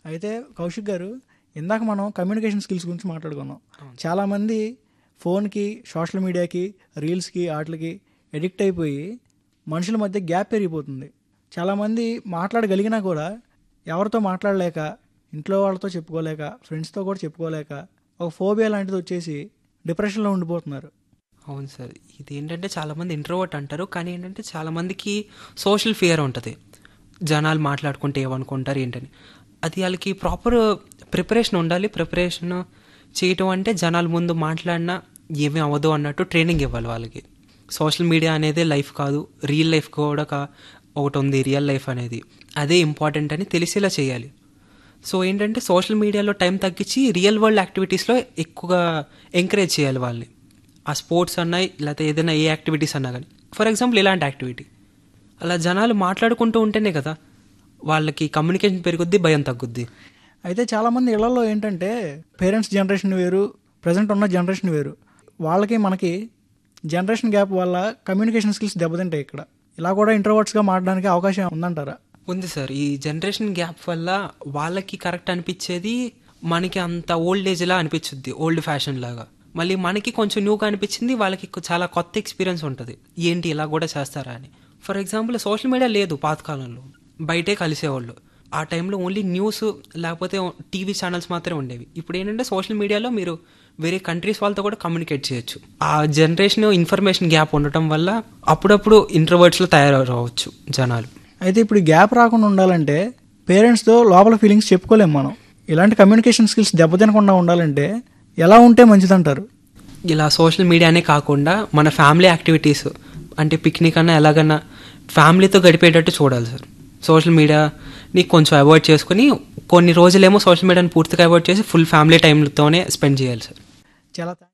అయితే కౌశిక్ గారు ఇందాక మనం కమ్యూనికేషన్ స్కిల్స్ గురించి మాట్లాడుకున్నాం చాలామంది ఫోన్కి సోషల్ మీడియాకి రీల్స్కి వాటికి ఎడిక్ట్ అయిపోయి మనుషుల మధ్య గ్యాప్ పెరిగిపోతుంది చాలామంది మాట్లాడగలిగినా కూడా ఎవరితో మాట్లాడలేక ఇంట్లో వాళ్ళతో చెప్పుకోలేక ఫ్రెండ్స్తో కూడా చెప్పుకోలేక ఒక ఫోబియా లాంటిది వచ్చేసి డిప్రెషన్లో ఉండిపోతున్నారు అవును సార్ ఇది ఏంటంటే చాలామంది ఇంట్రోవర్ట్ అంటారు కానీ ఏంటంటే చాలామందికి సోషల్ ఫియర్ ఉంటుంది జనాలు మాట్లాడుకుంటే ఏమనుకుంటారు ఏంటని అది వాళ్ళకి ప్రాపర్ ప్రిపరేషన్ ఉండాలి ప్రిపరేషన్ చేయటం అంటే జనాల ముందు మాట్లాడినా ఏమీ అవ్వదు అన్నట్టు ట్రైనింగ్ ఇవ్వాలి వాళ్ళకి సోషల్ మీడియా అనేది లైఫ్ కాదు రియల్ లైఫ్ కూడా కా- ఒకటి ఉంది రియల్ లైఫ్ అనేది అదే ఇంపార్టెంట్ అని తెలిసేలా చేయాలి సో ఏంటంటే సోషల్ మీడియాలో టైం తగ్గించి రియల్ వరల్డ్ యాక్టివిటీస్లో ఎక్కువగా ఎంకరేజ్ చేయాలి వాళ్ళని ఆ స్పోర్ట్స్ అన్నా లేకపోతే ఏదైనా ఏ యాక్టివిటీస్ అన్నా కానీ ఫర్ ఎగ్జాంపుల్ ఇలాంటి యాక్టివిటీ అలా జనాలు మాట్లాడుకుంటూ ఉంటేనే కదా వాళ్ళకి కమ్యూనికేషన్ పెరుగుద్ది భయం తగ్గుద్ది అయితే చాలామంది ఇళ్లలో ఏంటంటే పేరెంట్స్ జనరేషన్ వేరు ప్రజెంట్ ఉన్న జనరేషన్ వేరు వాళ్ళకి మనకి జనరేషన్ గ్యాప్ వల్ల కమ్యూనికేషన్ స్కిల్స్ దెబ్బతింటాయి ఇక్కడ ఇలా కూడా ఇంట్రోవర్ట్స్గా మారడానికి అవకాశం ఉందంటారా ఉంది సార్ ఈ జనరేషన్ గ్యాప్ వల్ల వాళ్ళకి కరెక్ట్ అనిపించేది మనకి అంత ఓల్డ్ ఏజ్ లా అనిపించుద్ది ఓల్డ్ ఫ్యాషన్ లాగా మళ్ళీ మనకి కొంచెం న్యూగా అనిపించింది వాళ్ళకి కొ- చాలా కొత్త ఎక్స్పీరియన్స్ ఉంటుంది ఏంటి ఇలా కూడా చేస్తారా అని ఫర్ ఎగ్జాంపుల్ సోషల్ మీడియా లేదు పాతకాలంలో బయటే కలిసేవాళ్ళు ఆ టైంలో ఓన్లీ న్యూస్ లేకపోతే టీవీ ఛానల్స్ మాత్రమే ఉండేవి ఇప్పుడు ఏంటంటే సోషల్ మీడియాలో మీరు వేరే కంట్రీస్ వాళ్ళతో కూడా కమ్యూనికేట్ చేయొచ్చు ఆ జనరేషన్ ఇన్ఫర్మేషన్ గ్యాప్ ఉండటం వల్ల అప్పుడప్పుడు ఇంట్రోవర్ట్స్లో తయారవచ్చు జనాలు అయితే ఇప్పుడు గ్యాప్ రాకుండా ఉండాలంటే పేరెంట్స్తో లోపల ఫీలింగ్స్ చెప్పుకోలేం మనం ఇలాంటి కమ్యూనికేషన్ స్కిల్స్ దెబ్బతినకుండా ఉండాలంటే ఎలా ఉంటే మంచిదంటారు ఇలా సోషల్ మీడియానే కాకుండా మన ఫ్యామిలీ యాక్టివిటీస్ అంటే పిక్నిక్ అన్నా ఎలాగన్నా ఫ్యామిలీతో గడిపేటట్టు చూడాలి సార్ సోషల్ మీడియాని కొంచెం అవాయిడ్ చేసుకుని కొన్ని రోజులేమో సోషల్ మీడియాని పూర్తిగా అవాయిడ్ చేసి ఫుల్ ఫ్యామిలీ టైంతోనే స్పెండ్ చేయాలి సార్ చాలా